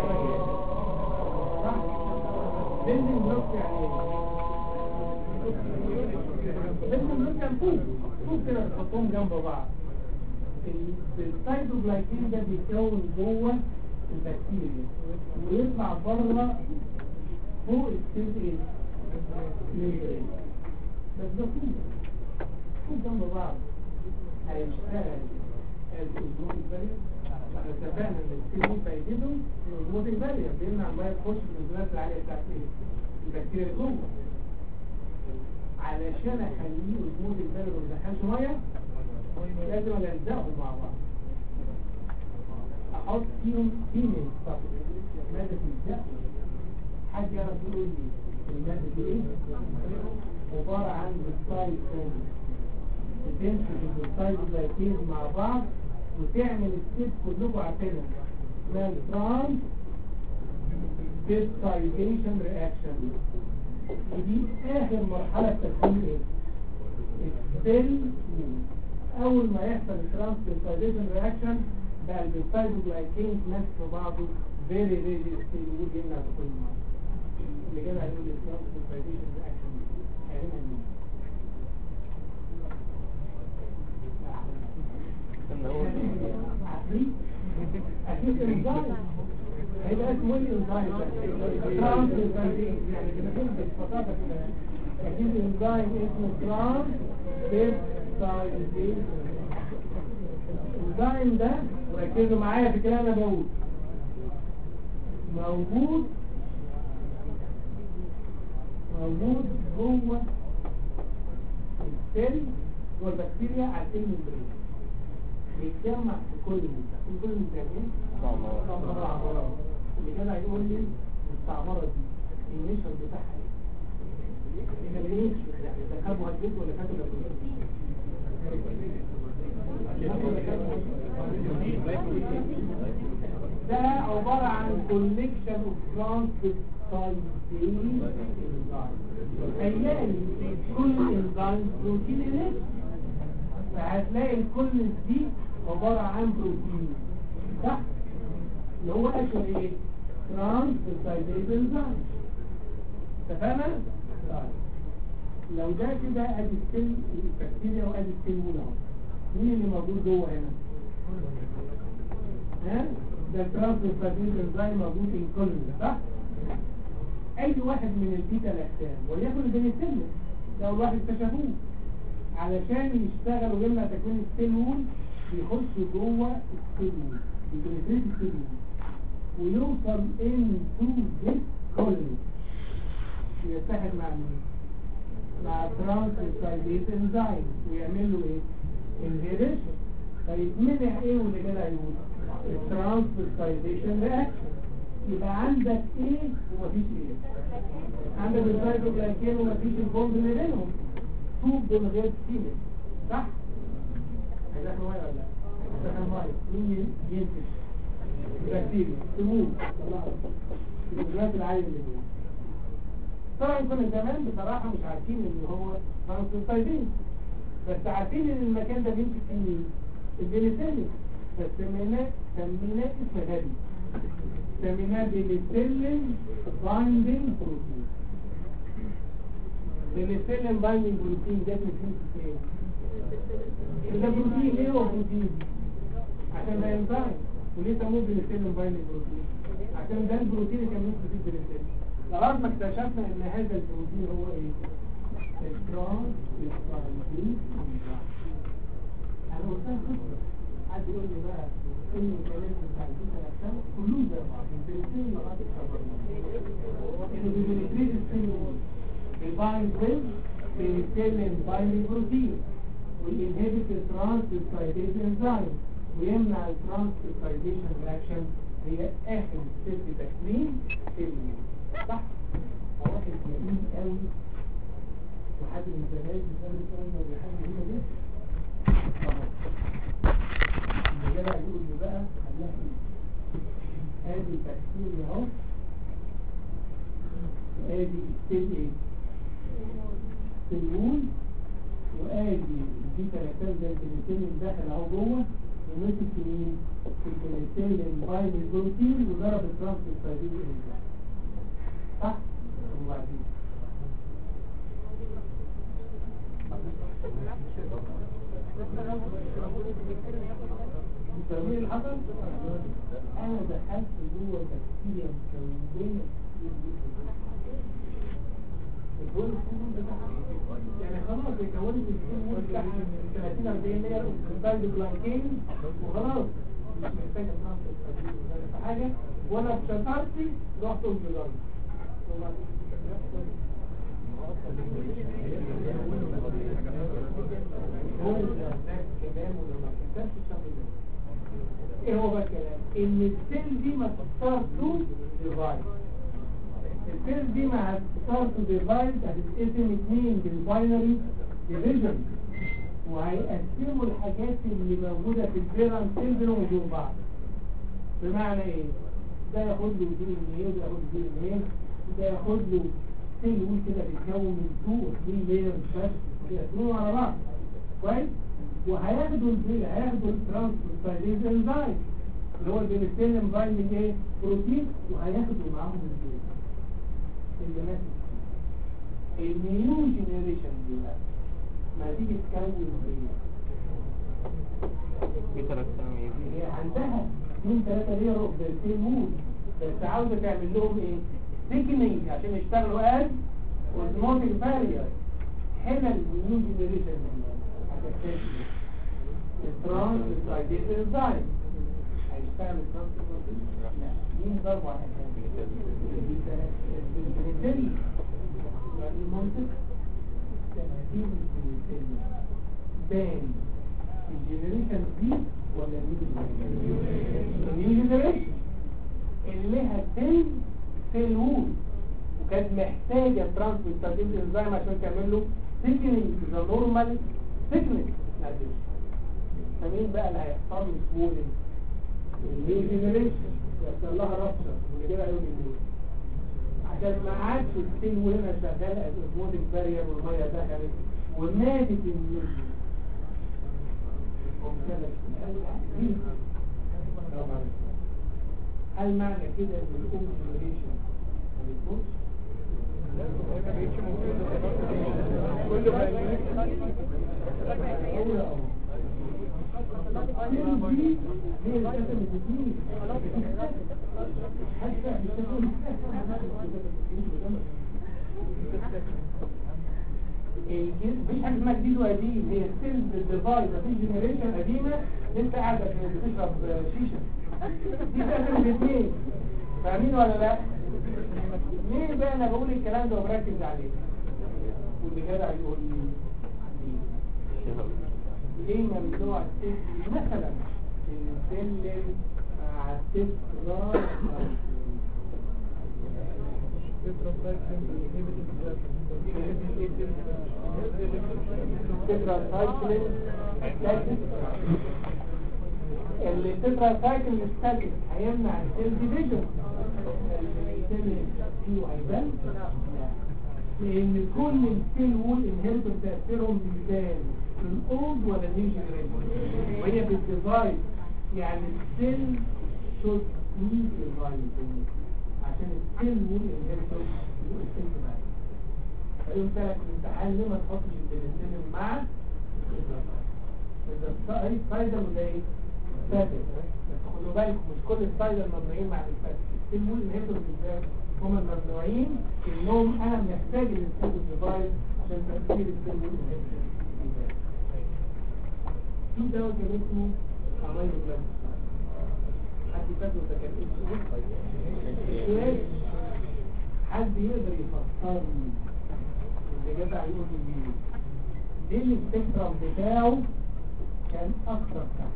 [SPEAKER 1] صح بيلدينج بلوك يعني ايه؟ بيلدينج بلوك يعني فوق فوق كده تحطهم جنب بعض السايتوبلايكين ده بيتكون جوه البكتيريا ويطلع بره فوق السيل ايه؟ ميمبرين بس ده فوق فوق جنب بعض هيشتغل الأسبوع البارية احنا اتفقنا ان السيل فايدته الأسبوع البارية بيمنع المية تخش في النزلات العالية بتاعت ايه؟ البكتيريا جوه علشان اخليه الأسبوع البارية ما يدخلش مية لازم الزقهم مع بعض احط فيهم فيميل طب مادة الزق حد يعرف يقول لي المادة دي ايه عبارة عن السايد بتمسك السايد جلايكيز مع بعض وتعمل ستيب كلكم عارفينها اسمها الترانس بيبتايديشن رياكشن ودي اخر مرحلة في تكوين ايه السيل اول ما يحصل الترانس بيبتايديشن رياكشن بقى البيبتايدوجلايكين ماسك في بعضه فيري فيري ستيل وود يمنع دخول الميه اللي كده هيقول الترانس بيبتايديشن رياكشن هيعملها مين؟ عفريت اكيد انزايم هيبقى اسمه ايه انزايم ده؟ ترانس بيبتايديشن يعني بنقول ببساطه كده اكيد انزايم اسمه ترانس بيبتايديشن الانزيم ده وركزوا معايا في الكلام انا بقول موجود موجود جوه السيل جوه البكتيريا على السيل ممبرين بيتجمع في كل مكان في كل مكان ايه؟ مستعمرات اللي كده هيقول لي المستعمرة دي النشر بتاعها ايه؟ هنا ليه؟ يعني ده كربوهيدرات ولا ده عبارة عن collection of transpeptidase تخيلي كل انزيم بروتين اليك فهتلاقي الكل دي عبارة عن بروتين صح؟ اللي هو اشهر ايه؟ transpeptidase enzyme اتفقنا؟ طيب لو ده كده ادي السيل البكتيريا وادي السيل اهو مين اللي موجود جوه هنا ها ده الترانسفيرين انزيم موجود في كل صح اي واحد من البيتا لاكتام وليكن البنسلين ده اول واحد اكتشفوه علشان يشتغل ويمنع تكوين السيل وول بيخش جوه السيل وول البنسلين السيل وول ويوصل انتو ذيس كولوني يتحد مع مين مع ترانسفيرين انزيم ويعمل له ايه inhibition فيتمنع ايه واللي كده هيقول الترانسفيريشن رياكشن يبقى عندك ايه ومفيش ايه عندك الفايبروجلايكين ومفيش البوند اللي بينهم طوب دول غير سيمن صح هيدخل ميه ولا لا هيدخل ميه مين ينتج البكتيريا تموت الجلات العالي اللي فيها طبعا كنا زمان بصراحه مش عارفين ان هو ترانسفيريشن بس عارفين ان المكان ده بيمسك فيه مين البنسلين بس سميناه سميناه اسم غبي سميناه بنسلين بايندينج بروتين بنسلين بايندينج بروتين ده من فين ايه ده بروتين ايه هو بروتين عشان ده انزيم وليه سموه بنسلين بايندينج بروتين عشان ده البروتين اللي كان بيمسك فيه البنسلين لغايه ما اكتشفنا ان هذا البروتين هو ايه الترانس الترانسين انا قلتها خطة حد يقول لي بقى ان الكلام بتاع البيتا لاكتام كلهم زي بعض البنسلين لغايه الكربون انه بيبنتريت السيل وول البايند ويل بيتكلم بايند بروتين وينهبت الترانسبيرتايديشن انزيم ويمنع الترانسبيرتايديشن رياكشن هي اخر ست تكوين سيل وول صح هو واحد جميل قوي وحد من الزمايل بيسأل الكلام ده بيحب هنا دي اهو الرجاله يقول لي بقى خلاها ايه ادي البكتيريا اهو وادي السيل ايه سلول وادي البيتا لاكتاز زي البنسلين داخل اهو جوه ومسك في مين؟ في البنسلين باين البروتين وضرب الترانسفيرين انزيم صح؟ وبعدين التغيير اللي حصل انا دخلت جوه بكتيريا مكونه الدول الكبر بتاعها يعني خلاص اتكونت السيل بتاعها 30 40 مليار اوكسيدايد جلايكين وخلاص مش محتاجه تنفس حاجه وانا بشطارتي رحت انفجرت هو ده كلام ولما كتبت الشغل ايه هو بقى الكلام ان السيل دي ما تختار تو ديفايس السيل دي ما هتختار تو ديفايس هتتقسم اتنين بالباينري ديفيجن وهيقسموا الحاجات اللي موجودة في البيران سيل بينهم وبين بعض بمعنى ايه ده ياخد له دي ان ايه وده ياخد دي ان ايه ده ياخد له سيل وول كده بيتكون من 2 و 3 لايرز بس بيقسموهم على بعض كويس وهياخدوا البيل هياخدوا الترانسفيريز انزايم اللي هو البنسلين بايندنج ايه بروتين وهياخدوا معاهم البيل اللي ماسك النيو جينيريشن دي بقى ما تيجي تكون بيل هي عندها اثنين ثلاثة لير اوف ذا وول بس عاوزة تعمل لهم ايه؟ سيكنينج عشان يشتغلوا از اوزموتيك بارير هنا النيو جينيريشن الترانس السايديز انزايم هيشتغل الترانس لا مين ضربه على البنسلين يعني المنطق تأثير البنسلين بان الجنريشن دي ولا النيو جنريشن اللي لها سيل سيل وول وكانت محتاجة ترانسبورتاتيف انزيم عشان تعمل له سيكنينج ذا نورمال سيكنينج فمين بقى اللي هيحصل له سمولنج النيو جنريشن يحصل لها رابشر واللي كده هيقول ليه عشان ما عادش السيل وول هنا شغال از اوزموتيك بارير والميه دخلت وماتت النيو هل معنى كده ان الاوم جنريشن ما بتموتش؟
[SPEAKER 2] كل ما
[SPEAKER 1] أولى أو السيل دي هي اللي كتبت الدين حتى بيسموه الجنس مش حاجه اسمها جديد وقديم هي السيلز الديفايس مفيش جنريشن قديمه انت قاعده بتشرب شيشه دي تقسم الاثنين فاهمين ولا لا؟ ليه بقى انا بقول الكلام ده ومركز عليه؟ واللي جدع يقول لي ليه ممنوع السيل مثلا السلم مع التكرار تتراسايكلين اللي تتراسايكل ستاتيك هيمنع السيل ديفيجن السيل فيه هيبان لان كل السيل وول انهيرتور تاثيرهم بيبان في الاولد ولا النيو جنريشن وهي بالديفايس يعني السيل شوت نيد ديفايس عشان السيل وول انهيرتور يبقى السيل ديفايس فيقول لك الامتحان ليه ما تحطش البنسلين مع ده السايدر وده ايه؟ فاتح بس خدوا بالكم مش كل السايدر ممنوعين مع الفاتح السيل وول انهيرتور بالذات هم الممنوعين انهم انا محتاج السيل ديفايس عشان تأثير السيل وول انهيرتور في دواء كان اسمه عمايل البلد حد فاكره ده كان اسمه ايه؟ حد يقدر يفسر لي اللي جدع يقول لي ليه ليه السبيكترم بتاعه كان اقرب تحت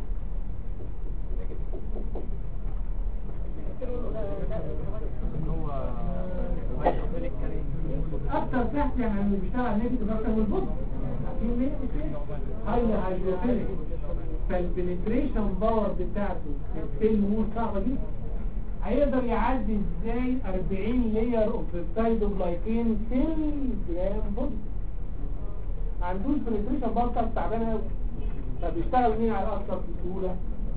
[SPEAKER 3] هو
[SPEAKER 1] اكتر تحت يعني اللي بيشتغل نيجاتيف اكتر من البوست عارفين ليه هاي هيدروفيليك فالبنتريشن باور بتاعته في السيل وول صعبه جدا هيقدر يعدي ازاي 40 لير اوف السايدوجلايكين في الجرام بوست ما عندوش بنتريشن باور بتاعته تعبانه قوي فبيشتغل مين على اكتر بسهوله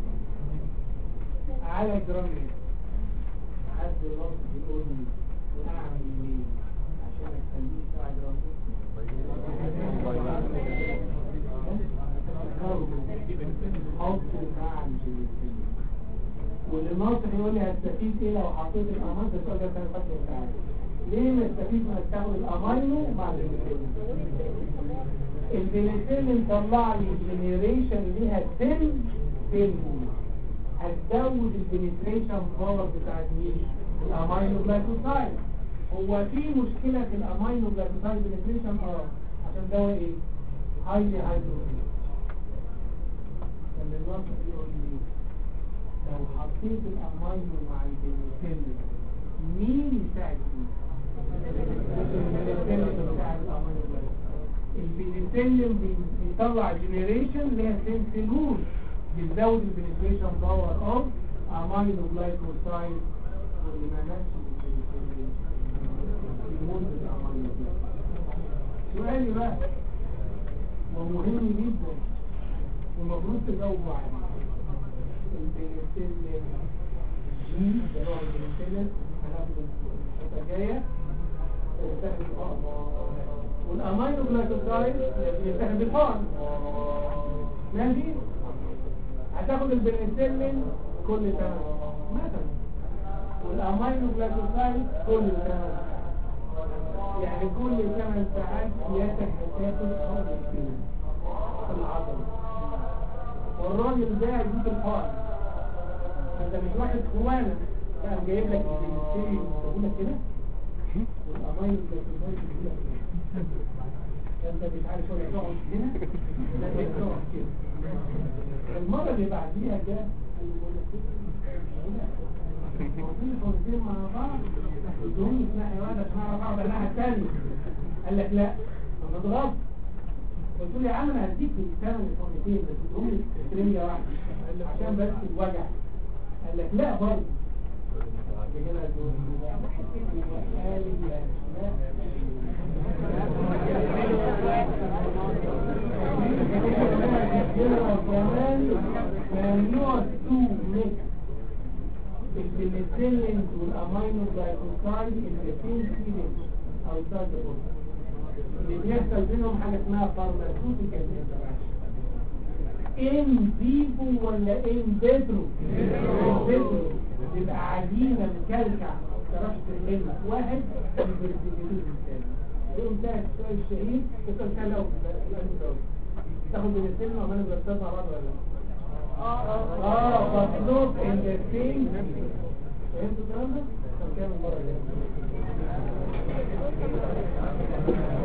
[SPEAKER 1] على جرام ليه حد راسي بيقول لي اعمل ايه عشان اخليه بتاع جرام حط مع الجلوسين والناصر يقول لي هستفيد ايه لو حطيت الامينو ده السؤال ده كان فاكر بتاعي ليه ما استفيد ما استخدم الامينو مع الجلوسين البنسلين طلع لي جنريشن ليها 10 سيل هتزود البنتريشن باور بتاعت مين الامينو جلايكوسايد هو في مشكلة في الامينو جلايكوسايد بنتريشن اه عشان ده ايه هايلي هيدروفيل اللي الناصر يقول لي لو حطيت الامينو مع البنسلين مين يساعد مين البنسلين يساعد الامينو البنسلين بيطلع جنريشن اللي هي سيلول بيزود البنسليشن باور اوف امينو جلايكوسايد واللي ما ماتش بالبنسلين يموت بالامينو سؤالي بقى ومهم جدا والمفروض تجاوبوا عليه البنسلين جي ده نوع البنسلين هناخده الحته الجايه يستخدم والامينو جلايكوسايد يستخدم الحقن ماشي هتاخد البنسلين كل سنة مثلا والامينو جلايكوسايد كل سنة يعني كل ثمان ساعات سيادتك هتاخد حقن كده في العضلة والراجل ده يجيب الحقن انت مش واحد خوانة لا جايب لك البنسلين يقول لك كده والامينو جلايكوسايد يقول لك كده انت مش عارف ولا تقعد هنا لا تقعد كده المرة اللي بعديها جاء موجودين خلطين مع بعض ادوني في ناحية واحدة عشان اعرف اقعد الناحية التانية قال لك لا ما تضغط قلت له يا عم انا هديك الثمن الخلطين بس ادوني سرية واحدة عشان بس الوجع قال لك لا برضه كده قال لي كمان ممنوع تو ميكس البنسلين والامينو جلايكوسايد الاثنين فيلين اوتسايد ذا اللي بيحصل بينهم حاجه اسمها فارماسيوتيكال ان فيفو ولا ان بيترو ان بيترو يبقى عجينه مكلكع تعرفش تلمها واحد البرسيبيليتي الثاني يقوم ساعد السؤال الشهير تسال كان لو تاخد من السلمة ومن البرسات مع بعض ولا لا اه مطلوب ان ذا سيم فهمتوا الكلام ده؟ طب كام المره الجايه